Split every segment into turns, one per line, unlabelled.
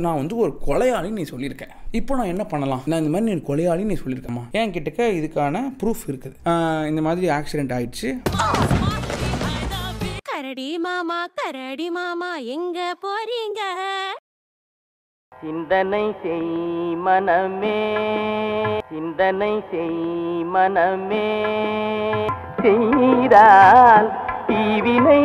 நான் வந்து ஒரு கொலையாளின்னு நீ சொல்லியிருக்கேன் இப்போ நான் என்ன பண்ணலாம் நான் இந்த மாதிரி நீ கொலையாளின்னு நீ சொல்லியிருக்கேம்மா என் கிட்டக்க இதுக்கான ப்ரூஃப் இருக்குது ஆஹ் இந்த மாதிரி ஆக்சிடென்ட் ஆயிடுச்சு
கரடி மாமா கரடி மாமா எங்க போறீங்க
சிந்தனை செய் மனமே சிந்தனை செய் மனமே செய்தால் தீவினை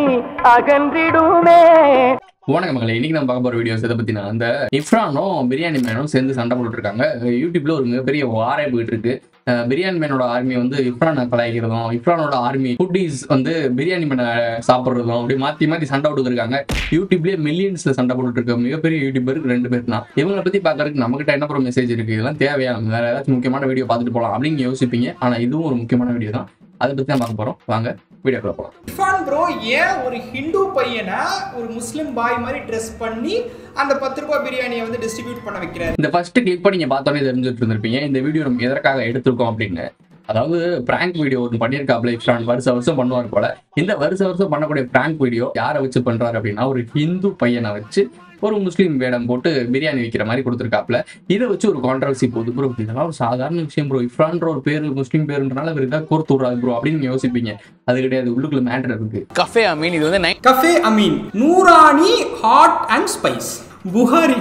அகன்றிடுமே
வணக்கம் மகளே இன்னைக்கு நம்ம பார்க்க போற வீடியோஸ் இதை பத்தினா அந்த இஃப்ரானும் பிரியாணி மேனும் சேர்ந்து சண்டை போட்டுட்டு இருக்காங்க யூடியூப்ல ஒரு மிகப்பெரிய வாரே போயிட்டு இருக்கு அஹ் பிரியாணி மேனோட ஆர்மி வந்து இஃப்ரானை கலாய்க்கிறதும் இஃப்ரானோட ஆர்மி ஃபுட்டீஸ் வந்து பிரியாணி மேனை சாப்பிட்றதும் அப்படி மாத்தி மாத்தி சண்டை போட்டுருக்காங்க யூடியூப்லயே மில்லியன்ஸ்ல சண்டை போட்டுட்டு இருக்க மிகப்பெரிய யூடியூபருக்கு ரெண்டு பேர் தான் இவங்களை பத்தி பாக்குறதுக்கு நம்மகிட்ட என்ன ஒரு மெசேஜ் இருக்கு இதெல்லாம் தேவையா வேற ஏதாச்சும் முக்கியமான வீடியோ பார்த்துட்டு போலாம் அப்படின்னு யோசிப்பீங்க ஆனா இதுவும் ஒரு முக்கியமான வீடியோ தான் அதை பத்தி தான் பார்க்க போறோம் வாங்க வீடியோக்குள்ள போலாம்
இர்ஃபான் ப்ரோ ஏன் ஒரு ஹிந்து பையனை ஒரு முஸ்லிம் பாய் மாதிரி ட்ரெஸ் பண்ணி அந்த பத்து ரூபாய் பிரியாணியை வந்து டிஸ்ட்ரிபியூட் பண்ண வைக்கிறாரு
இந்த ஃபர்ஸ்ட் கிளிக் பண்ணி நீங்க பார்த்தோன்னே தெரிஞ்சுட்டு இருந்திருப்பீங்க இந்த வீடியோ நம்ம எதற்காக எடுத்திருக்கோம் அப்படின்னு அதாவது பிராங்க் வீடியோ ஒன்று பண்ணியிருக்காப்ல இஃப்ரான் வருஷ வருஷம் பண்ணுவார் போல இந்த வருஷ வருஷம் பண்ணக்கூடிய பிராங்க் வீடியோ யாரை வச்சு பண்றாரு அப்படின்னா ஒரு ஹிந்து பையனை வச்சு ஒரு முஸ்லீம் வேடம் போட்டு பிரியாணி விற்கிற மாதிரி கொடுத்துருக்காப்ல இதை வச்சு ஒரு கான்ட்ரவர்சி போகுது ப்ரோ இதெல்லாம் ஒரு சாதாரண விஷயம் ப்ரோ இஃப்ரான்ற ஒரு பேர் முஸ்லீம் பேருன்றனால இவர் இதாக கோர்த்து விட்றாரு ப்ரோ அப்படின்னு நீங்க யோசிப்பீங்க அது கிடையாது உள்ளுக்குள்ள மேட்டர் இருக்கு
கஃபே அமீன் இது வந்து night
cafe Ameen Noorani hot and spice Bukhari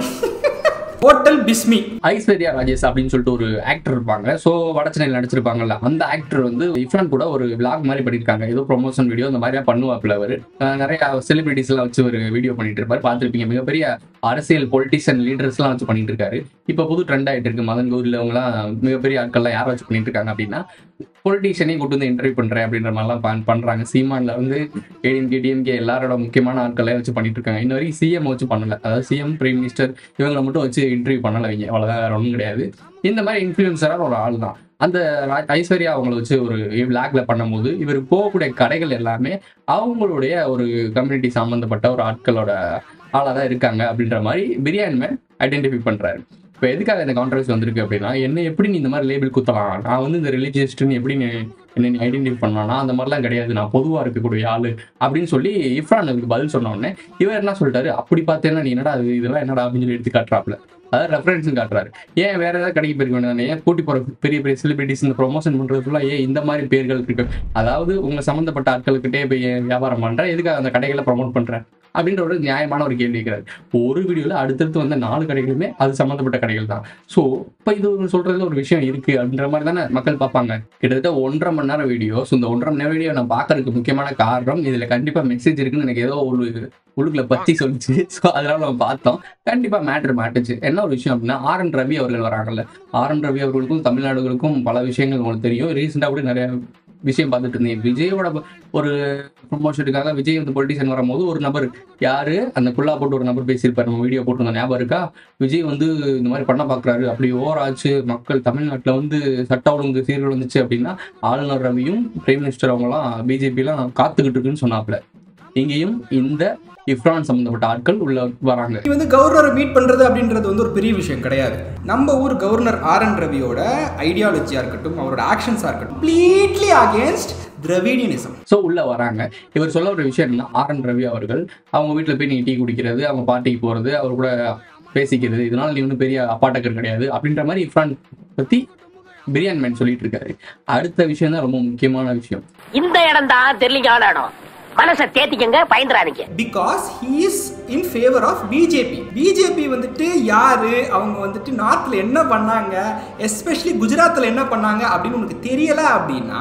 hotel Bismi
Aishwarya Rajesh அப்படின்னு சொல்லிட்டு ஒரு ஆக்டர் இருப்பாங்க ஸோ வடச்சென்னையில் நடிச்சிருப்பாங்கல்ல அந்த ஆக்டர் வந்து இஃப்ரான் கூட ஒரு விளாக் மாதிரி பண்ணியிருக்காங்க ஏதோ ப்ரொமோஷன் வீடியோ இந்த மாதிரியா பண்ணுவாப்ல அவர் நிறைய செலிபிரிட்டிஸ் எல்லாம் வச்சு ஒரு வீடியோ பண்ணிட்டு இருப்பாரு பார்த்துருப்பீங்க மிகப்பெரிய அரசியல் பொலிட்டிஷியன் லீடர்ஸ் எல்லாம் வச்சு பண்ணிட்டு இருக்காரு இப்போ புது ட்ரெண்ட் ஆயிட்டு இருக்கு மதன் கௌரியில் அவங்கலாம் மிகப்பெரிய ஆட்கள்லாம் யாரை வச்சு பண்ணிட்டு இருக்காங்க அப்படின்னா பொலிட்டீஷியனையும் கூட்டு வந்து இன்டர்வியூ பண்றேன் அப்படின்ற மாதிரிலாம் பண்- பண்றாங்க சீமான்ல வந்து ஏடிஎம்கே டிஎம்கே எல்லாரோட முக்கியமான ஆட்களையும் வச்சு பண்ணிட்டு இருக்காங்க இன்ன வரைக்கும் சிஎம் வச்சு பண்ணல அதாவது சிஎம் பிரைம் மினிஸ்டர் இவங்களை மட்டும் வச்சு இன்டர்வியூ பண்ணல வைங்க அவ்வளவுதான் வேற ஒன்றும் கிடையாது இந்த மாதிரி இன்ஃபுளுசரான ஒரு ஆள் தான் அந்த ரா- ஐஸ்வர்யா அவங்கள வச்சு ஒரு பிளாக்ல பண்ணும்போது இவர் போகக்கூடிய கடைகள் எல்லாமே அவங்களுடைய ஒரு கம்யூனிட்டி சம்பந்தப்பட்ட ஒரு ஆட்களோட ஆளாக தான் இருக்காங்க அப்படின்ற மாதிரி பிரியாணி மேன் ஐடென்டிஃபை பண்றாரு இப்போ எதுக்காக இந்த கான்ட்ரவர்சி வந்திருக்கு அப்படின்னா என்ன எப்படி நீ இந்த மாதிரி லேபிள் குத்தலாம் நான் வந்து இந்த ரிலீஜியஸ்ட்னு எப்படி நீ என்ன நீ ஐடென்டிஃபை பண்ணலாம்னா அந்த மாதிரிலாம் கிடையாது நான் பொதுவாக இருக்கக்கூடிய ஆளு அப்படின்னு சொல்லி இஃப்ரான் அதுக்கு பதில் சொன்ன உடனே இவர் என்ன சொல்லிட்டாரு அப்படி பார்த்தேன்னா நீ என்னடா இது இதெல்லாம் என்னடா அப்படின்னு சொல்லி எடுத்து காட்டுறாப்ல அதாவது ரெஃபரன்ஸ் காட்டுறாரு ஏன் வேற ஏதாவது கடைக்கு போயிருக்க வேண்டியது ஏன் கூட்டி போற பெரிய பெரிய செலிபிரிட்டிஸ் இந்த ப்ரொமோஷன் பண்றதுக்குள்ள ஏன் இந்த மாதிரி பேர்கள் இருக்கு அதாவது உங்க சம்பந்தப்பட்ட ஆட்களுக்கிட்டே போய் ஏன் வியாபாரம் பண்ற எதுக்காக அந்த கடைகளை ப்ரொமோட் பண்ற அப்படின்ற ஒரு நியாயமான ஒரு கேள்வி இருக்கிறாரு ஒரு வீடியோல அடுத்தடுத்து வந்த நாலு கடைகளுமே அது சம்பந்தப்பட்ட கடைகள் தான் ஸோ இப்போ இது ஒரு சொல்றதுல ஒரு விஷயம் இருக்கு அப்படின்ற மாதிரி தானே மக்கள் பார்ப்பாங்க கிட்டத்தட்ட ஒன்றரை மணி நேரம் வீடியோ ஸோ இந்த ஒன்றரை மணி நேரம் வீடியோ நான் பார்க்கறதுக்கு முக்கியமான காரணம் இதுல கண்டிப்பா மெசேஜ் இருக்குன்னு எனக்கு ஏதோ ஒரு உள்ளுக்குள்ள பத்தி சொல்லிச்சு ஸோ அதனால நம்ம பார்த்தோம் கண்டிப்பா மேட்ரு மாட்டுச்சு என்ன ஒரு விஷயம் அப்படின்னா ஆர் என் ரவி அவர்கள் வராங்கல்ல ஆர் என் ரவி அவர்களுக்கும் தமிழ்நாடுகளுக்கும் பல விஷயங்கள் உங்களுக்கு தெரியும் ரீசெண்டாக கூட நிறைய விஷயம் பார்த்துட்டு இருந்தேன் விஜயோட ஒரு ப்ரொமோஷனுக்காக விஜய் வந்து பொலிட்டிஷியன் வரும்போது ஒரு நபர் யாரு அந்த குள்ளா போட்டு ஒரு நபர் பேசியிருப்பாரு நம்ம வீடியோ போட்டிருந்த ஞாபகம் இருக்கா விஜய் வந்து இந்த மாதிரி பண்ண பார்க்குறாரு அப்படி ஓவர் ஆச்சு மக்கள் தமிழ்நாட்டில் வந்து சட்ட ஒழுங்கு சீர்குலைஞ்சிச்சு அப்படின்னா ஆளுநர் ரவியும் பிரைம் மினிஸ்டர் அவங்களாம் பிஜேபிலாம் காத்துக்கிட்டு இருக்குன்னு சொன்னாப்ல இங்கேயும் இந்த இஃப்ரான் சம்பந்தப்பட்ட ஆட்கள் உள்ள வராங்க
இது வந்து கவர்னரை மீட் பண்றது அப்படின்றது வந்து ஒரு பெரிய விஷயம் கிடையாது நம்ம ஊர் கவர்னர் ஆர் என் ரவியோட ஐடியாலஜியா இருக்கட்டும் அவரோட ஆக்ஷன்ஸா இருக்கட்டும் கம்ப்ளீட்லி அகேன்ஸ்ட் திரவிடியனிசம்
ஸோ உள்ள வராங்க இவர் சொல்ல ஒரு விஷயம் என்னன்னா ஆர் என் ரவி அவர்கள் அவங்க வீட்டில் போய் நீ டீ குடிக்கிறது அவங்க பார்ட்டிக்கு போகிறது அவர் கூட பேசிக்கிறது இதனால நீ ஒன்றும் பெரிய அப்பாட்டக்கர் கிடையாது அப்படின்ற மாதிரி இஃப்ரான் பத்தி பிரியாணி மேன் சொல்லிட்டு இருக்காரு அடுத்த விஷயம் தான் ரொம்ப முக்கியமான விஷயம்
இந்த இடம் தான் தெரியலிங்கான இடம் மனசை தேத்திக்கங்க பயந்துறாதீங்க
because he is in favour of BJP BJP வந்துட்டு யாரு அவங்க வந்துட்டு நார்த்தில் என்ன பண்ணாங்க எஸ்பெஷலி குஜராத்தில் என்ன பண்ணாங்க அப்படின்னு உனக்கு தெரியல அப்படின்னா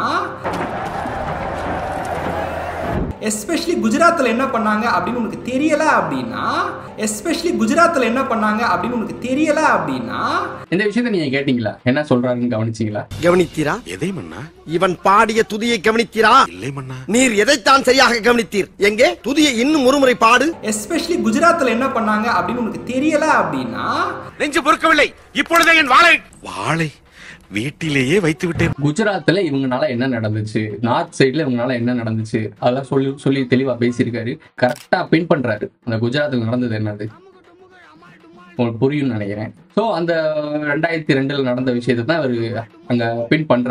எஸ்பெஷலி குஜராத்தில் என்ன பண்ணாங்க அப்படின்னு உனக்கு தெரியல அப்படின்னா எஸ்பெஷலி குஜராத்தில் என்ன பண்ணாங்க அப்படின்னு உனக்கு தெரியல அப்படின்னா
இந்த விஷயத்த நீங்க கேட்டீங்களா என்ன சொல்றாருன்னு கவனிச்சீங்களா
கவனித்தீரா
எதை மன்னா
இவன் பாடிய துதியை கவனித்தீரா
இல்லை மன்னா
நீர் எதைத்தான் சரியாக கவனித்தீர் எங்கே துதியை இன்னும் ஒருமுறை பாடு
எஸ்பெஷலி குஜராத்தில் என்ன பண்ணாங்க அப்படின்னு உனக்கு தெரியல அப்படின்னா
நெஞ்சு பொறுக்கவில்லை இப்பொழுதே என் வாளை வாளை வீட்டிலேயே வைத்து விட்டேன்
குஜராத்ல இவங்கனால என்ன நடந்துச்சு நார்த் சைடுல இவங்கனால என்ன நடந்துச்சு அதெல்லாம் சொல்லி சொல்லி தெளிவா பேசியிருக்காரு கரெக்டா பின் பண்றாரு அந்த குஜராத்தில் நடந்தது என்னது உங்களுக்கு புரியும்னு நினைக்கிறேன் ஸோ அந்த ரெண்டாயிரத்தி ரெண்டுல நடந்த விஷயத்தை தான் அவர் அங்க பின் பண்றாரு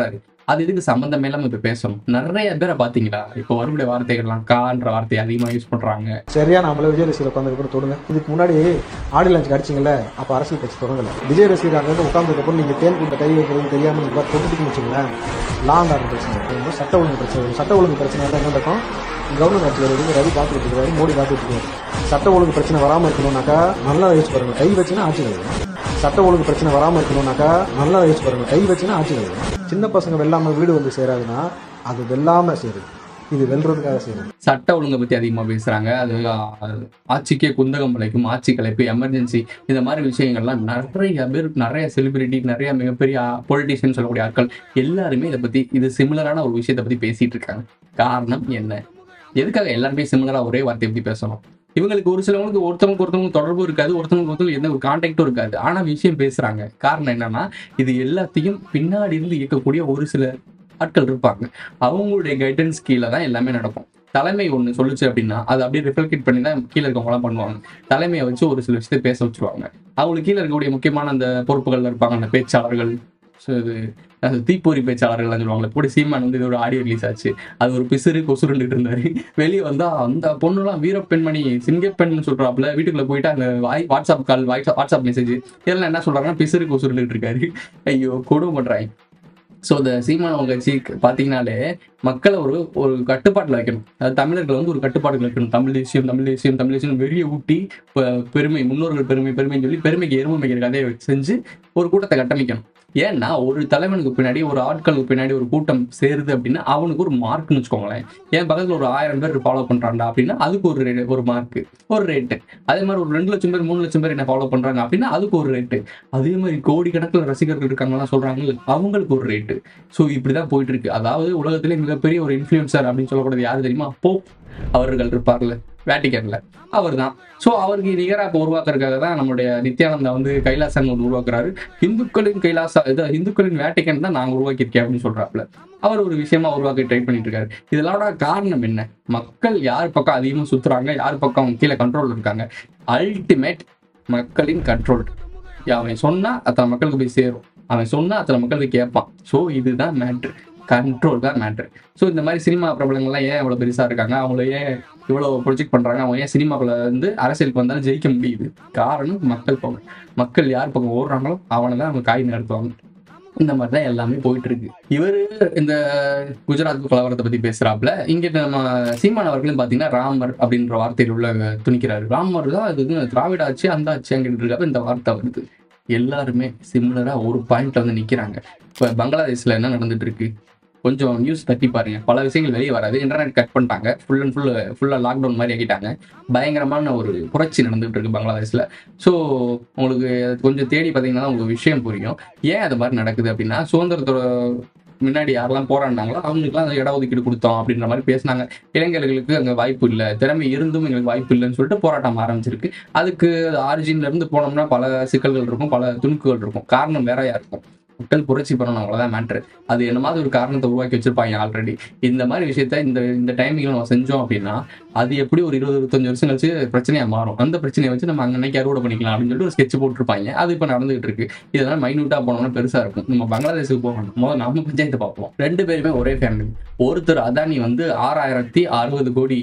அது இதுக்கு சம்மந்தமே இல்லாம இப்ப பேசணும் நிறைய பேரை பாத்தீங்களா இப்போ வரக்கூடிய வார்த்தைகள்லாம் கான்ற வார்த்தையை அதிகமா யூஸ் பண்றாங்க
சரியா நம்மள விஜய் ரசிகர் உட்காந்து தொடுங்க இதுக்கு முன்னாடி ஆடி லான்ச் அடிச்சிங்கல்ல அப்ப அரசியல் கட்சி தொடங்கல விஜய் ரசிகர் அங்க வந்து உட்காந்துக்கப்புறம் நீங்க தேன் கூட்ட கை வைக்கிறது தெரியாம நீங்க பார்த்து தொட்டுட்டு வச்சுங்களேன் லாண்ட் ஆர்டர் பிரச்சனை இது வந்து சட்ட ஒழுங்கு பிரச்சனை வரும். சட்ட ஒழுங்கு பிரச்சனை இருந்தா என்ன நடக்கும் கவர்மெண்ட் ஆட்சியில் இருந்து ரவி பார்த்துட்டு இருக்காரு மோடி பார்த்துட்டு இருக்காரு சட்ட ஒழுங்கு பிரச்சனை வராம இருக்கணும்னாக்கா நல்லா யோசிச்சு பாருங்க கை வச்சுன்னா ஆட்சி கிடையாது சட்ட ஒழுங்கு பிரச்சனை வராம இருக்கணும்னாக்கா நல்லா யோசிச்சு பாருங்க கை வச்சுன்னா ஆட்சி கிடையாது சின்ன பசங்க வெல்லாம வீடு வந்து சேராதுன்னா அது வெல்லாம சேருது இது வெல்றதுக்காக சேருது
சட்ட ஒழுங்கை பத்தி அதிகமா பேசுறாங்க அது ஆ, ஆட்சிக்கே குந்தகம் விளைக்கும் ஆட்சி கலைப்பு எமர்ஜென்சி இந்த மாதிரி விஷயங்கள்லாம் நிறைய பேர் நிறைய செலிபிரிட்டி நிறைய மிகப்பெரிய பொலிட்டிஷியன் சொல்லக்கூடிய ஆட்கள் எல்லாருமே இதை பத்தி இது சிமிலரான ஒரு விஷயத்தை பத்தி பேசிட்டு இருக்காங்க காரணம் என்ன எதுக்காக எல்லாருமே சிமிலரா ஒரே வார்த்தையை பத்தி பேசணும் இவங்களுக்கு ஒரு சிலவங்களுக்கு ஒருத்தவங்களுக்கு ஒருத்தவங்களுக்கு தொடர்பு இருக்காது ஒருத்தவங்களுக்கு ஒருத்தவங்களுக்கு எந்த ஒரு கான்டாக்டும் இருக்காது ஆனா விஷயம் பேசுறாங்க காரணம் என்னன்னா இது எல்லாத்தையும் பின்னாடி இருந்து இயக்கக்கூடிய ஒரு சில ஆட்கள் இருப்பாங்க அவங்களுடைய கைடன்ஸ் கீழே தான் எல்லாமே நடக்கும் தலைமை ஒன்று சொல்லுச்சு அப்படின்னா அதை அப்படியே ரிஃப்ளெக்ட் பண்ணி தான் கீழே இருக்கவங்களாம் பண்ணுவாங்க தலைமையை வச்சு ஒரு சில விஷயத்தை பேச வச்சுருவாங்க அவங்களுக்கு கீழே இருக்கக்கூடிய முக்கியமான அந்த பொறுப்புகள்ல இருப்பாங்க அந்த பேச்சாளர்கள் ஸோ இது அது தீப்பொறி பேச்சாளர்கள்லாம் சொல்லுவாங்க கூட சீமான் வந்து இது ஒரு ஆடியோ ரிலீஸ் ஆச்சு அது ஒரு பிசுறு கொசுருண்டுட்டு இருந்தாரு வெளியே வந்தா அந்த பொண்ணுலாம் வீர பெண்மணி சிங்கப்பெண் சொல்றாப்புல வீட்டுக்குள்ள போயிட்டு அந்த வாய் வாட்ஸ்அப் கால் வாட்ஸ்அப் மெசேஜ் இதெல்லாம் என்ன சொல்றாங்கன்னா பிசுறு கொசுருண்டுட்டு இருக்காரு ஐயோ கொடுமை பண்றாங்க ஸோ இந்த சீமானவங்க கட்சி பார்த்தீங்கன்னாலே மக்களை ஒரு ஒரு கட்டுப்பாட்டில் வைக்கணும் அது தமிழர்கள் வந்து ஒரு கட்டுப்பாடுகள் வைக்கணும் தமிழ் தேசியம் தமிழ் தேசியம் தமிழ் தேசியம் வெறிய ஊட்டி ப- பெருமை முன்னோர்கள் பெருமை பெருமைன்னு சொல்லி பெருமைக்கு எருமை மேய்க்கிற கதையை செஞ்சு ஒரு கூட்டத்தை கட்டமைக்கணும் ஏன்னா ஒரு தலைவனுக்கு பின்னாடி ஒரு ஆட்களுக்கு பின்னாடி ஒரு கூட்டம் சேருது அப்படின்னா அவனுக்கு ஒரு மார்க்னு வச்சுக்கோங்களேன் என் பக்கத்தில் ஒரு ஆயிரம் பேர் ஃபாலோ பண்றான்டா அப்படின்னா அதுக்கு ஒரு rate- ஒரு மார்க் ஒரு ரேட்டு அதே மாதிரி ஒரு ரெண்டு லட்சம் பேர் மூணு லட்சம் பேர் என்ன ஃபாலோ பண்றாங்க அப்படின்னா அதுக்கு ஒரு ரேட்டு அதே மாதிரி கோடிக்கணக்கில் ரசிகர்கள் இருக்காங்கலாம் சொல்றாங்கல்ல அவங்களுக்கு ஒரு ரேட்டு ஸோ இப்படிதான் போயிட்டு இருக்கு அதாவது உலகத்திலே மிகப்பெரிய ஒரு இன்ஃப்ளூயன்சர் அப்படின்னு சொல்லக்கூடியது யாரு தெரியுமா போப் அவர்கள் இருப்பார்ல வேட்டிக்கன்ல அவர் தான் ஸோ அவருக்கு நிகராக இப்போ உருவாக்குறதுக்காக தான் நம்மளுடைய நித்யானந்தா வந்து கைலாசன் ஒன்று உருவாக்குறாரு இந்துக்களின் கைலாசா இது இந்துக்களின் வேட்டிக்கன் தான் நாங்கள் உருவாக்கியிருக்கேன் அப்படின்னு சொல்றாப்புல அவர் ஒரு விஷயமா உருவாக்க ட்ரை பண்ணிட்டு இருக்காரு இதெல்லாம் காரணம் என்ன மக்கள் யார் பக்கம் அதிகமாக சுத்துறாங்க யார் பக்கம் கீழே கண்ட்ரோல் இருக்காங்க அல்டிமேட் மக்களின் கண்ட்ரோல் அவன் சொன்னா அத்தனை மக்களுக்கு போய் சேரும் அவன் சொன்னா அத்தனை மக்களுக்கு கேட்பான் ஸோ இதுதான் மேட்ரு கண்ட்ரோல் தான் மேட்ரு ஸோ இந்த மாதிரி சினிமா பிரபலங்கள்லாம் ஏன் இவ்வளோ பெருசாக இருக்காங்க அவங்கள ஏன் இவ்வளோ ப்ரொஜெக்ட் பண்ணுறாங்க அவங்க ஏன் சினிமாக்குள்ள வந்து அரசியலுக்கு வந்தாலும் ஜெயிக்க முடியுது காரணம் மக்கள் பக்கம் மக்கள் யார் பக்கம் ஓடுறாங்களோ அவனை தான் அவங்க காய் நடத்துவாங்க இந்த மாதிரி தான் எல்லாமே போயிட்டு இருக்கு இவர் இந்த குஜராத் கலவரத்தை பத்தி பேசுறாப்புல இங்க நம்ம சீமான் அவர்களும் பாத்தீங்கன்னா ராமர் அப்படின்ற வார்த்தையில் உள்ள துணிக்கிறாரு ராமர் தான் அது வந்து திராவிட ஆட்சி அந்த ஆட்சி அங்கிட்டு இருக்கப்ப இந்த வார்த்தை வருது எல்லாருமே சிமிலரா ஒரு பாயிண்ட்ல வந்து நிக்கிறாங்க இப்ப பங்களாதேஷ்ல என்ன நடந்துட்டு இருக்கு கொஞ்சம் நியூஸ் தட்டி பாருங்க பல விஷயங்கள் வெளியே வராது இன்டர்நெட் கட் பண்ணிட்டாங்க ஃபுல் அண்ட் ஃபுல் ஃபுல்லாக லாக்டவுன் மாதிரி ஆக்கிட்டாங்க பயங்கரமான ஒரு புரட்சி நடந்துட்டு இருக்கு பங்களாதேஷ்ல ஸோ உங்களுக்கு கொஞ்சம் தேடி பார்த்தீங்கன்னா உங்களுக்கு விஷயம் புரியும் ஏன் அது மாதிரி நடக்குது அப்படின்னா சுதந்திரத்தோட முன்னாடி யாரெல்லாம் போராடினாங்களோ அவங்களுக்குலாம் அந்த இட ஒதுக்கீடு கொடுத்தோம் அப்படின்ற மாதிரி பேசினாங்க இளைஞர்களுக்கு அங்கே வாய்ப்பு இல்லை திறமை இருந்தும் எங்களுக்கு வாய்ப்பு இல்லைன்னு சொல்லிட்டு போராட்டம் ஆரம்பிச்சிருக்கு அதுக்கு ஆரிஜின்ல இருந்து போனோம்னா பல சிக்கல்கள் இருக்கும் பல துணுக்குகள் இருக்கும் காரணம் வேறையா இருக்கும் மக்கள் புரட்சி பண்ணணும் அவ்வளோதான் மேட்ரு அது என்ன மாதிரி ஒரு காரணத்தை உருவாக்கி வச்சிருப்பாங்க ஆல்ரெடி இந்த மாதிரி விஷயத்த இந்த இந்த டைமிங்ல நம்ம செஞ்சோம் அப்படின்னா அது எப்படி ஒரு இருபது இருபத்தஞ்சு வருஷம் கழிச்சு பிரச்சனையா மாறும் அந்த பிரச்சனையை வச்சு நம்ம அன்னைக்கு அறுவடை பண்ணிக்கலாம் அப்படின்னு சொல்லிட்டு ஒரு ஸ்கெட்ச் போட்டிருப்பாங்க அது இப்போ நடந்துகிட்டு இருக்கு இதெல்லாம் மைனூட்டா போனோம்னா பெருசா இருக்கும் நம்ம பங்களாதேஷுக்கு போகணும் முதல்ல நம்ம பஞ்சாயத்தை பார்ப்போம் ரெண்டு பேருமே ஒரே ஃபேமிலி ஒருத்தர் அதானி வந்து ஆறாயிரத்தி அறுபது கோடி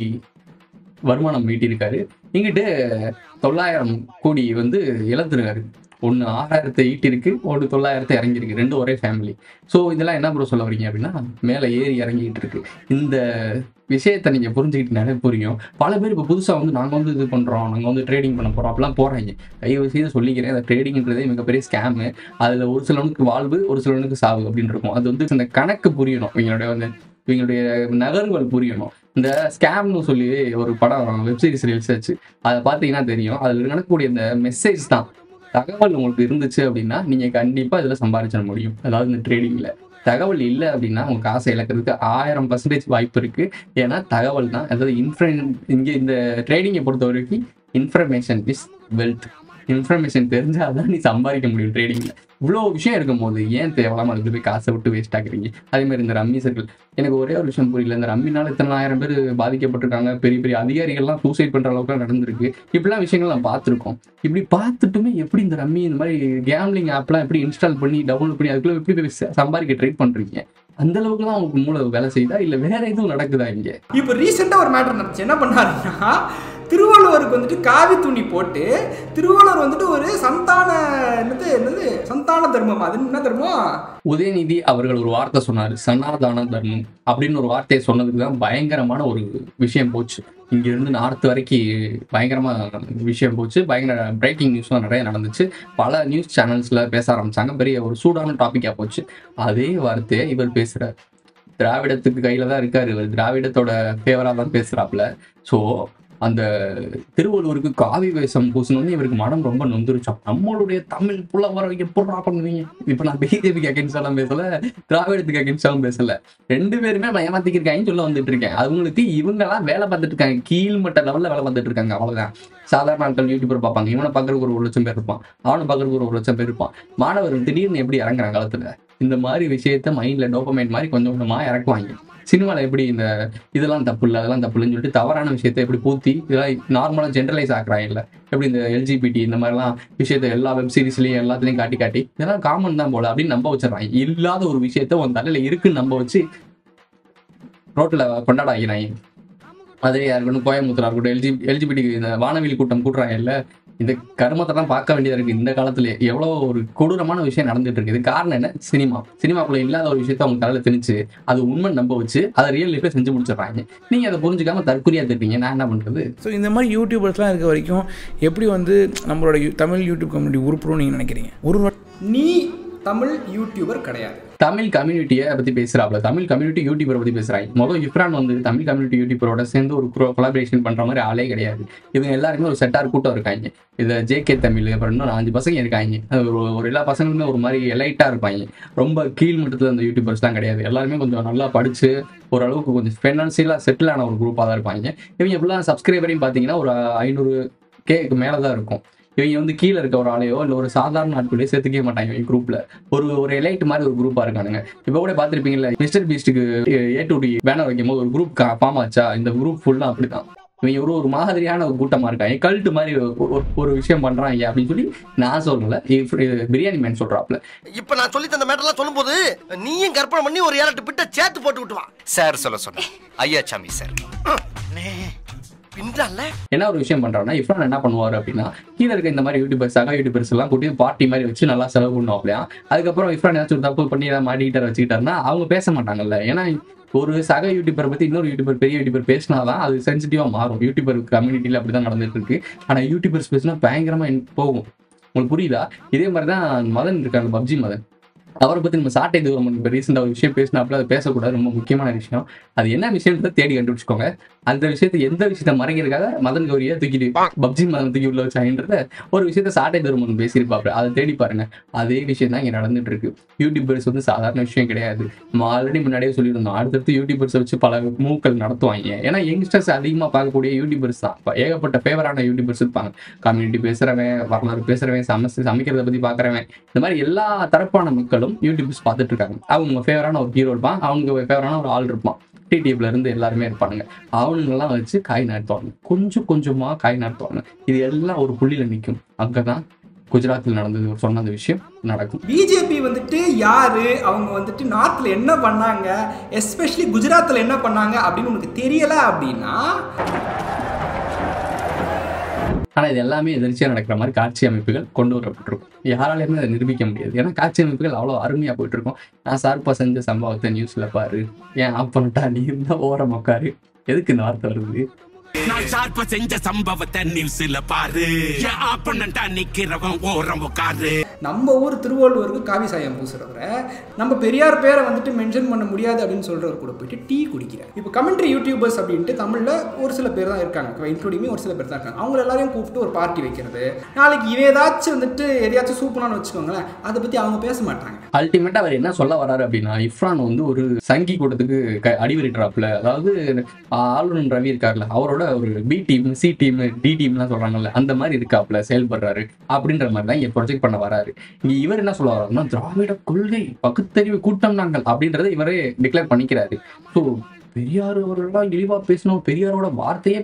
வருமானம் ஈட்டியிருக்காரு இங்கிட்டு தொள்ளாயிரம் கோடி வந்து இழந்திருக்காரு ஒன்று ஆறாயிரத்தை ஈட்டிருக்கு ஒன்று தொள்ளாயிரத்தை இறங்கியிருக்கு ரெண்டும் ஒரே ஃபேமிலி ஸோ இதெல்லாம் என்ன ப்ரோ சொல்ல வரீங்க அப்படின்னா மேலே ஏறி இறங்கிட்டு இருக்கு இந்த விஷயத்தை நீங்கள் புரிஞ்சுக்கிட்டீங்கனாலே புரியும் பல பேர் இப்போ புதுசாக வந்து நாங்கள் வந்து இது பண்ணுறோம் நாங்கள் வந்து ட்ரேடிங் பண்ண போகிறோம் அப்படிலாம் போகிறாங்க தயவு செய்து சொல்லிக்கிறேன் அந்த ட்ரேடிங்ன்றதே மிகப்பெரிய ஸ்கேமு அதில் ஒரு சிலவனுக்கு வாழ்வு ஒரு சிலவனுக்கு சாவு அப்படின்னு இருக்கும் அது வந்து இந்த கணக்கு புரியணும் இவங்களுடைய வந்து இவங்களுடைய நகர்வுகள் புரியணும் இந்த ஸ்கேம்னு சொல்லி ஒரு படம் வெப் சீரிஸ் ரிலீஸ் ஆச்சு அதை பார்த்தீங்கன்னா தெரியும் அதில் நடக்கக்கூடிய இந்த மெசேஜ் தான் தகவல் உங்களுக்கு இருந்துச்சு அப்படின்னா நீங்க கண்டிப்பா இதுல சம்பாதிச்சிட முடியும் அதாவது இந்த ட்ரேடிங்ல தகவல் இல்லை அப்படின்னா உங்க காசை இழக்கிறதுக்கு ஆயிரம் பர்சன்டேஜ் வாய்ப்பு இருக்கு ஏன்னா தகவல் தான் அதாவது இன்ஃபர் இங்க இந்த ட்ரேடிங்கை பொறுத்த வரைக்கும் இன்ஃபர்மேஷன் இஸ் வெல்த் இன்ஃபர்மேஷன் தெரிஞ்சாதான் நீ சம்பாதிக்க முடியும் ட்ரேடிங்ல இவ்வளோ விஷயம் இருக்கும்போது ஏன் தேவையில்லாம அதுக்கு போய் காசை விட்டு வேஸ்ட் ஆகுறீங்க அதே மாதிரி இந்த ரம்மி சர்க்கிள் எனக்கு ஒரே ஒரு விஷயம் புரியல இந்த ரம்மினால இத்தனை ஆயிரம் பேர் பாதிக்கப்பட்டிருக்காங்க பெரிய பெரிய அதிகாரிகள்லாம் சூசைட் பண்ற அளவுக்கு நடந்திருக்கு இப்படிலாம் விஷயங்கள் நம்ம பார்த்துருக்கோம் இப்படி பார்த்துட்டுமே எப்படி இந்த ரம்மி இந்த மாதிரி கேம்லிங் ஆப்லாம் எப்படி இன்ஸ்டால் பண்ணி டவுன்லோட் பண்ணி அதுக்குள்ள எப்படி போய் ச- சம்பாதிக்க ட்ரை பண்றீங்க அந்த அளவுக்கு தான் அவங்களுக்கு மூளை வேலை செய்யுதா இல்ல வேற எதுவும் நடக்குதா இங்க
இப்போ ரீசெண்டாக ஒரு மேட்டர் நடந்துச்சு என்ன பண்ணாருன்னா திருவள்ளுவருக்கு வந்துட்டு காவி துணி போட்டு திருவள்ளுவர் வந்துட்டு ஒரு சந்தான என்னது என்னது சந்தான தர்மம் அது என்ன தர்மம்
உதயநிதி அவர்கள் ஒரு வார்த்தை சொன்னார் சனாதான தர்மம் அப்படின்னு ஒரு வார்த்தையை சொன்னதுக்கு தான் பயங்கரமான ஒரு விஷயம் போச்சு இங்க இருந்து நார்த் வரைக்கும் பயங்கரமா விஷயம் போச்சு பயங்கர பிரேக்கிங் நியூஸ்லாம் நிறைய நடந்துச்சு பல நியூஸ் சேனல்ஸ்ல பேச ஆரம்பிச்சாங்க பெரிய ஒரு சூடான டாபிக்கா போச்சு அதே வார்த்தையை இவர் பேசுறார் திராவிடத்துக்கு கையில தான் இருக்காரு இவர் திராவிடத்தோட ஃபேவரா தான் பேசுறாப்புல ஸோ அந்த திருவள்ளுவருக்கு காவி வேஷம் பூசணும்னு இவருக்கு மனம் ரொம்ப நொந்துருச்சாம் நம்மளுடைய தமிழ் புலவரை எப்படா பண்ணுவீங்க இப்ப நான் பிஜேபிக்கு அகேன்ஸ்டாலாம் பேசல திராவிடத்துக்கு அகேன்ஸ்டாலும் பேசல ரெண்டு பேருமே நான் ஏமாத்திக்கிருக்காங்கன்னு சொல்ல வந்துட்டு இருக்கேன் அவங்களுக்கு இவங்கெல்லாம் வேலை பார்த்துட்டு இருக்காங்க கீழ்மட்ட லெவல்ல வேலை பார்த்துட்டு இருக்காங்க அவ்வளவுதான் சாதாரண ஆட்கள் யூடியூபர் பார்ப்பாங்க இவனை பார்க்கறதுக்கு ஒரு ஒரு லட்சம் பேர் இருப்பான் அவனை பார்க்கறதுக்கு ஒரு ஒரு லட்சம் பேர் இருப்பான் மாணவர்கள் திடீர்னு எப்படி இறங்குறாங்க காலத்துல இந்த மாதிரி விஷயத்த மைண்ட்ல டோபமைன் மாதிரி கொஞ்சம் கொஞ்சமா இறக்குவாங்க சினிமாவில் எப்படி இந்த இதெல்லாம் தப்பு இல்லை அதெல்லாம் தப்பு இல்லைன்னு சொல்லிட்டு தவறான விஷயத்த எப்படி பூத்தி இதெல்லாம் நார்மலாக ஜென்ரலைஸ் ஆக்குறாங்க இல்லை எப்படி இந்த எல்ஜிபிடி இந்த மாதிரிலாம் விஷயத்த எல்லா வெப் சீரிஸ்லையும் எல்லாத்துலையும் காட்டி காட்டி இதெல்லாம் காமன் தான் போல அப்படின்னு நம்ப வச்சிடறாங்க இல்லாத ஒரு விஷயத்த உன் தலையில இருக்குன்னு நம்ப வச்சு ரோட்டில் கொண்டாட ஆகிறாங்க மதுரையா இருக்கட்டும் கோயம்புத்தூரா இருக்கட்டும் எல்ஜி எல்ஜிபிடி இந்த வானவில் கூட்டம் கூட்டுறாங்க இல்ல இந்த கருமத்தை தான் பார்க்க வேண்டியதா இருக்கு இந்த காலத்துல எவ்வளவு ஒரு கொடூரமான விஷயம் நடந்துட்டு இருக்கு இது காரணம் என்ன சினிமா சினிமாக்குள்ள இல்லாத ஒரு விஷயத்த அவங்க தலையில திணிச்சு அது உண்மை நம்ப வச்சு அதை ரியல் லைஃப்ல செஞ்சு முடிச்சிடுறாங்க நீங்க அதை புரிஞ்சுக்காம தற்கொலையா திட்டீங்க நான் என்ன பண்றது
ஸோ இந்த மாதிரி யூடியூபர்ஸ்லாம் இருக்க வரைக்கும் எப்படி வந்து நம்மளோட யூ- தமிழ் யூடியூப் கம்யூனிட்டி உருப்புறோம்னு நீங்கள் நினைக்கிறீங்க ஒரு வா-
நீ தமிழ் யூடியூபர் கிடையாது
தமிழ் கம்யூனிட்டியை பத்தி பேசுறாப்ல தமிழ் கம்யூனிட்டி யூடியூபரை பத்தி பேசுறாங்க முதல் இஃப்ரான் வந்து தமிழ் கம்யூனிட்டி யூடியூபரோட சேர்ந்து ஒரு கொலாபரேஷன் பண்ற மாதிரி ஆளே கிடையாது இவங்க எல்லாருமே ஒரு செட்டார் கூட்டம் இருக்காங்க இது ஜேகே தமிழ் அப்புறம் இன்னும் அஞ்சு பசங்க இருக்காங்க அது ஒரு ஒரு எல்லா பசங்களுமே ஒரு மாதிரி எலைட்டா இருப்பாங்க ரொம்ப கீழ் மட்டத்தில் அந்த யூடியூபர்ஸ்லாம் கிடையாது எல்லாருமே கொஞ்சம் நல்லா படிச்சு ஓரளவுக்கு கொஞ்சம் ஃபைனான்சியலாக செட்டில் ஆன ஒரு குரூப்பாக தான் இருப்பாங்க இவங்க எப்படிலாம் சப்ஸ்கிரைபரையும் பார்த்தீங்கன்னா ஒரு ஐநூறு கேக்கு மேலே தான் இருக்கும் இவங்க வந்து கீழே இருக்க ஒரு ஆளையோ இல்லை ஒரு சாதாரண ஆட்களையோ சேர்த்துக்கவே மாட்டாங்க இவங்க குரூப்ல ஒரு ஒரு எலைட் மாதிரி ஒரு குரூப்பா இருக்கானுங்க இப்போ கூட பார்த்துருப்பீங்கல்ல மிஸ்டர் பீஸ்ட்டுக்கு ஏ டு டி பேனர் வைக்கும் போது ஒரு குரூப் ஃபார்ம் ஆச்சா இந்த குரூப் ஃபுல்லா அப்படிதான் இவங்க ஒரு ஒரு மாதிரியான ஒரு கூட்டமா இருக்காங்க கல்ட்டு மாதிரி ஒரு- ஒரு- ஒரு விஷயம் பண்றாங்க அப்படின்னு சொல்லி நான் சொல்லல இது- இது பிரியாணி மேன் சொல்றாப்ல
இப்ப நான் சொல்லி தந்த மேட்டர்லாம் சொல்லும்போது நீயும் கற்பனை பண்ணி ஒரு ஏழு பிட்ட சேர்த்து போட்டு விட்டு வா
சார் சொல்ல சொன்ன ஐயா சாமி சார்
பின்றான்ல
என்ன ஒரு விஷயம் பண்றாருன்னா இஃப்ரான் என்ன பண்ணுவாரு அப்படின்னா கீழே இருக்க இந்த மாதிரி யூடியூபர்ஸ் சக யூடியூபர்ஸ் எல்லாம் கூட்டி பார்ட்டி மாதிரி வச்சு நல்லா செலவு பண்ணுவோம் அப்படியா அதுக்கப்புறம் இஃப்ரான் ஏதாச்சும் ஒரு தப்பு பண்ணி ஏதாவது மாட்டிக்கிட்டார் வச்சுக்கிட்டாருன்னா அவங்க பேச மாட்டாங்கல்ல ஏன்னா ஒரு சக யூடியூபர் பத்தி இன்னொரு யூடியூபர் பெரிய யூடியூபர் பேசினாதான் அது சென்சிட்டிவா மாறும் யூடியூபர் கம்யூனிட்டியில அப்படிதான் நடந்துட்டு இருக்கு ஆனா யூடியூபர்ஸ் பேசினா பயங்கரமா in- போகும் உங்களுக்கு புரியுதா இதே மாதிரி தான் மதன் இருக்காங்க பப்ஜி மதன் அவரை பத்தி நம்ம சாட்டை தூரம் இப்போ ரீசெண்டாக ஒரு விஷயம் பேசினாப்புல அது பேசக்கூடாது ரொம்ப முக்கியமான விஷயம் அது என்ன விஷயம்ன்றத தேடி கண்டுபிடிச்சுக்கோங்க அந்த விஷயத்தை எந்த விஷயத்த மறைக்கிறதுக்காக மதன் கௌரியை தூக்கிட்டு பப்ஜி மதன் தூக்கி உள்ள வச்சாங்கன்றத ஒரு விஷயத்த சாட்டை தருமன் பேசியிருப்பாப்ல அதை தேடி பாருங்க அதே விஷயம் தான் இங்க நடந்துட்டு இருக்கு யூடியூபர்ஸ் வந்து சாதாரண விஷயம் கிடையாது நம்ம ஆல்ரெடி முன்னாடியே சொல்லியிருந்தோம் அடுத்தடுத்து யூடியூபர்ஸ் வச்சு பல மூக்கள் நடத்துவாங்க ஏன்னா யங்ஸ்டர்ஸ் அதிகமாக பார்க்கக்கூடிய யூடியூபர்ஸ் தான் இப்ப ஏகப்பட்ட ஃபேவரான யூடியூபர்ஸ் இருப்பாங்க கம்யூனிட்டி பேசுறவன் வரலாறு பேசுறவன் சமைச்சு சமைக்கிறத பத்தி பார்க்கறவன் இந்த மாதிரி எல்லா தரப்பான மக்களும் யூடியூப்ஸ் பார்த்துட்டு இருக்காங்க அவங்க ஃபேவரான ஒரு ஹீரோ இருப்பான் அவங்க ஃபேவரான ஒரு ஆள் இருப்பான் டிடிஎஃப்ல இருந்து எல்லாருமே இருப்பானுங்க அவனுங்கெல்லாம் வச்சு காய் நடத்துவாங்க கொஞ்சம் கொஞ்சமா காய் நடத்துவாங்க இது எல்லாம் ஒரு புள்ளியில நிற்கும் அங்கதான் குஜராத்தில் நடந்தது ஒரு சொன்ன அந்த விஷயம் நடக்கும்
பிஜேபி வந்துட்டு யாரு அவங்க வந்துட்டு நார்த்ல என்ன பண்ணாங்க எஸ்பெஷலி குஜராத்தில் என்ன பண்ணாங்க அப்படின்னு உனக்கு தெரியல அப்படின்னா
ஆனா இது எல்லாமே எதிர்ச்சியா நடக்கிற மாதிரி காட்சி அமைப்புகள் கொண்டு வரப்பட்டிருக்கும் யாராலையுமே அதை நிரூபிக்க முடியாது ஏன்னா காட்சி அமைப்புகள் அவ்வளவு அருமையா போயிட்டு இருக்கும் நான் சார்பா செஞ்ச சம்பவத்தை நியூஸ்ல பாரு ஏன் ஆஃப் பண்ணிட்டா நீ இருந்தா ஓரம் உட்காரு எதுக்கு இந்த வார்த்தை வருது
நான் ஷார்ப்பா செஞ்ச சம்பவத்தை நியூஸ்ல பாரு என் ஆப்பனண்டா நிக்கிறவன் ஓரம் உட்காரு
நம்ம ஊர் திருவள்ளுவருக்கு காவி சாயம் பூசுறவரை நம்ம பெரியார் பேரை வந்துட்டு மென்ஷன் பண்ண முடியாது அப்படின்னு சொல்றவர் கூட போயிட்டு டீ குடிக்கிறேன் இப்போ கமெண்ட்ரி யூடியூபர்ஸ் அப்படின்ட்டு தமிழில் ஒரு சில பேர் தான் இருக்காங்க இன்க்ளூடிங் ஒரு சில பேர் தான் இருக்காங்க அவங்க எல்லாரையும் கூப்பிட்டு ஒரு பார்ட்டி வைக்கிறது நாளைக்கு இவன் ஏதாச்சும் வந்துட்டு எதையாச்சும் சூப்பரானு வச்சுக்கோங்களேன் அதை பற்றி அவங்க பேச மாட்டாங்க
அல்டிமேட்டா அவர் என்ன சொல்ல வராரு அப்படின்னா இஃப்ரான் வந்து ஒரு சங்கி கூட்டத்துக்கு க- அடிவிரிட்டுறாப்புல அதாவது ஆளுநர் ரவி இருக்கார்ல அவரோட ஒரு B team C team D டீம்லாம் சொல்றாங்கல்ல அந்த மாதிரி இருக்காப்புல செயல்படுறாரு அப்படின்ற மாதிரி தான் இங்க ப்ரொஜெக்ட் பண்ண வராரு இங்க இவர் என்ன சொல்ல வர்றாருன்னா திராவிட கொள்கை பகுத்தறிவு கூட்டம் நாங்கள் அப்படின்றத இவரே டிக்ளேர் பண்ணிக்கிறாரு ஸோ பெரியார் அவர்கள்லாம் இழிவா பேசணும் பெரியாரோட வார்த்தையே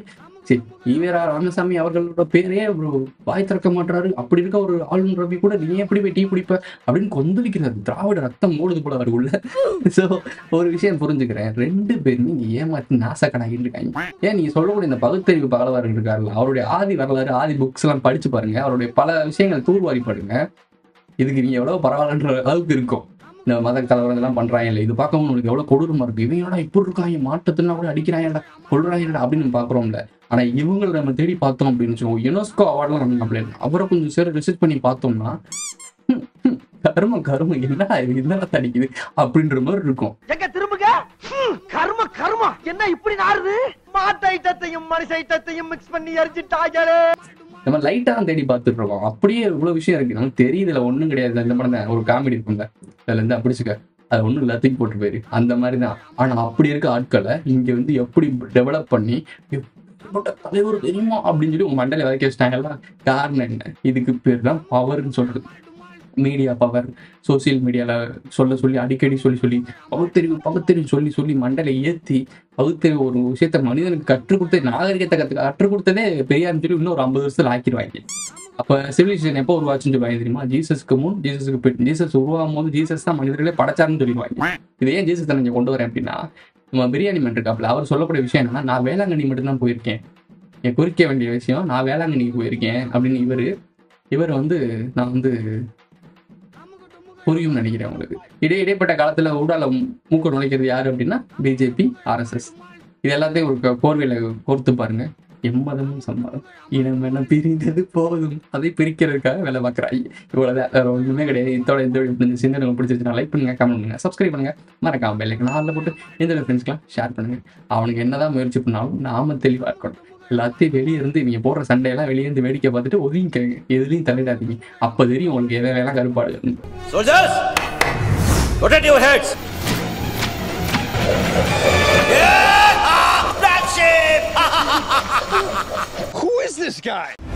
சரி ஈவேரா ராமசாமி அவர்களோட பேரே ஒரு வாய் திறக்க மாட்டாரு அப்படி இருக்க ஒரு ஆளுநர் ரவி கூட நீ எப்படி போய் டீ குடிப்ப அப்படின்னு கொந்தளிக்கிறாரு திராவிட ரத்தம் மூடுது போல அவருக்குள்ள ஸோ ஒரு விஷயம் புரிஞ்சுக்கிறேன் ரெண்டு பேருமே இங்க ஏமாத்தி நாசக்கடாகிட்டு இருக்காங்க ஏன் நீங்க சொல்லக்கூடிய இந்த பகுத்தறிவு பகலவர் இருக்காருல்ல அவருடைய ஆதி வரலாறு ஆதி புக்ஸ் எல்லாம் படிச்சு பாருங்க அவருடைய பல விஷயங்கள் தூர்வாரி பாருங்க இதுக்கு நீங்க எவ்வளவு பரவாயில்லன்ற அளவுக்கு இருக்கும் இந்த மத கலவரம் எல்லாம் பண்றாங்க இல்லை இது பார்க்கவும் உங்களுக்கு எவ்வளவு கொடூரமா இருக்கு இவங்களோட இப்படி இருக்காங்க மாற்றத்துலாம் கூட அடிக்கிறாங்கடா கொள்றாங்கடா அப்படின்னு பாக்குறோம்ல ஆனா இவங்களை நம்ம தேடி பார்த்தோம் அப்படின்னு வச்சுக்கோங்க யுனெஸ்கோ அவார்ட்லாம் நம்ம கம்ப்ளைண்ட் அவரை கொஞ்சம் சேர ரிசர்ச் பண்ணி பார்த்தோம்னா ஹம், ஹம், கரும கரும என்னடா இது என்னடா தடிக்குது அப்படின்ற மாதிரி இருக்கும்
எங்க திரும்புங்க ஹம், கர்ம கர்மா என்ன இப்படி நாறுது மாட்டு ஐட்டத்தையும் மனுஷ ஐட்டத்தையும் மிக்ஸ் பண்ணி எரிஞ்சிட்டாங்களே
நம்ம லைட்டா தான் தேடி பார்த்துட்டு இருக்கோம் அப்படியே இவ்வளவு விஷயம் இருக்கு நமக்கு தெரியுதுல ஒண்ணும் கிடையாது இந்த படம் தான் ஒரு காமெடி இருக்கும்ல அதுல இருந்து அப்படிச்சுக்க அது ஒண்ணும் இல்ல தூக்கி போட்டு போயிரு அந்த மாதிரி தான் ஆனா அப்படி இருக்க ஆட்களை இங்க வந்து எப்படி டெவலப் பண்ணி எப்படிப்பட்ட தலைவர் தெரியுமா அப்படின்னு சொல்லி உங்க மண்டல வரைக்கும் வச்சிட்டாங்கல்ல காரணம் என்ன இதுக்கு பேர் தான் பவர்னு சொல்றது மீடியா பவர் சோசியல் மீடியால சொல்ல சொல்லி அடிக்கடி சொல்லி சொல்லி பகுத்தறிவு பகுத்தறிவு சொல்லி சொல்லி மண்டலை ஏத்தி பகுத்தறிவு ஒரு விஷயத்த மனிதனுக்கு கற்றுக் கொடுத்த நாகரிகத்தை கத்து கற்றுக் கொடுத்ததே பெரியார்னு சொல்லி இன்னும் ஒரு ஐம்பது வருஷத்துல ஆக்கிடுவாங்க அப்ப சிவிலைசேஷன் எப்போ உருவாச்சுன்னு சொல்லுவாங்க தெரியுமா ஜீசஸ்க்கு முன் ஜீசஸ்க்கு பின் ஜீசஸ் உருவாகும் போது ஜீசஸ் தான் மனிதர்களே படைச்சாருன்னு சொல்லிடுவாங்க இது ஏன் ஜீசஸ் நான் கொண்டு வரேன் அப்படின்னா நம்ம பிரியாணி மேன் இருக்காப்ல அவர் சொல்லக்கூடிய விஷயம் என்னன்னா நான் வேளாங்கண்ணி மட்டும்தான் போயிருக்கேன் என் குறிக்க வேண்டிய விஷயம் நான் வேளாங்கண்ணிக்கு போயிருக்கேன் அப்படின்னு இவர் இவர் வந்து நான் வந்து புரியும் நினைக்கிறேன் உங்களுக்கு இடை இடைப்பட்ட காலத்துல ஊடால மூக்க நுழைக்கிறது யாரு அப்படின்னா பிஜேபி ஆர்எஸ்எஸ் இது எல்லாத்தையும் ஒரு க- கோர்வையில கோர்த்து பாருங்க எம்மதமும் சம்மதம் இனம் என பிரிந்தது போதும் அதை பிரிக்கிறதுக்காக வேலை பார்க்குறாங்க இவ்வளவுதான் வேற ஒண்ணுமே கிடையாது இதோட இந்த video இந்த சிந்தனை உங்களுக்கு பிடிச்சிருச்சுன்னா லைக் பண்ணுங்க கமெண்ட் பண்ணுங்க சப்ஸ்கிரைப் பண்ணுங்க மறக்காம பெல்லைக்கு நாளில் போட்டு இந்த ஃப்ரெண்ட்ஸ்க்குலாம் ஷேர் பண்ணுங்க அவனுக்கு என்னதான் முயற்சி பண்ணாலும் நாம தெளிவா இருக்கணும் எல்லாத்தையும் வெளியே இருந்து நீங்க போடுற சண்டையெல்லாம் வெளியே இருந்து வேடிக்கை பார்த்துட்டு ஒதுங்கிக்கங்க எதுலையும் தலையிடாதீங்க அப்ப தெரியும் உங்களுக்கு எதை வேணா கருப்பாடு
Soldiers, rotate your heads. Yeah! Black sheep! Who is this guy?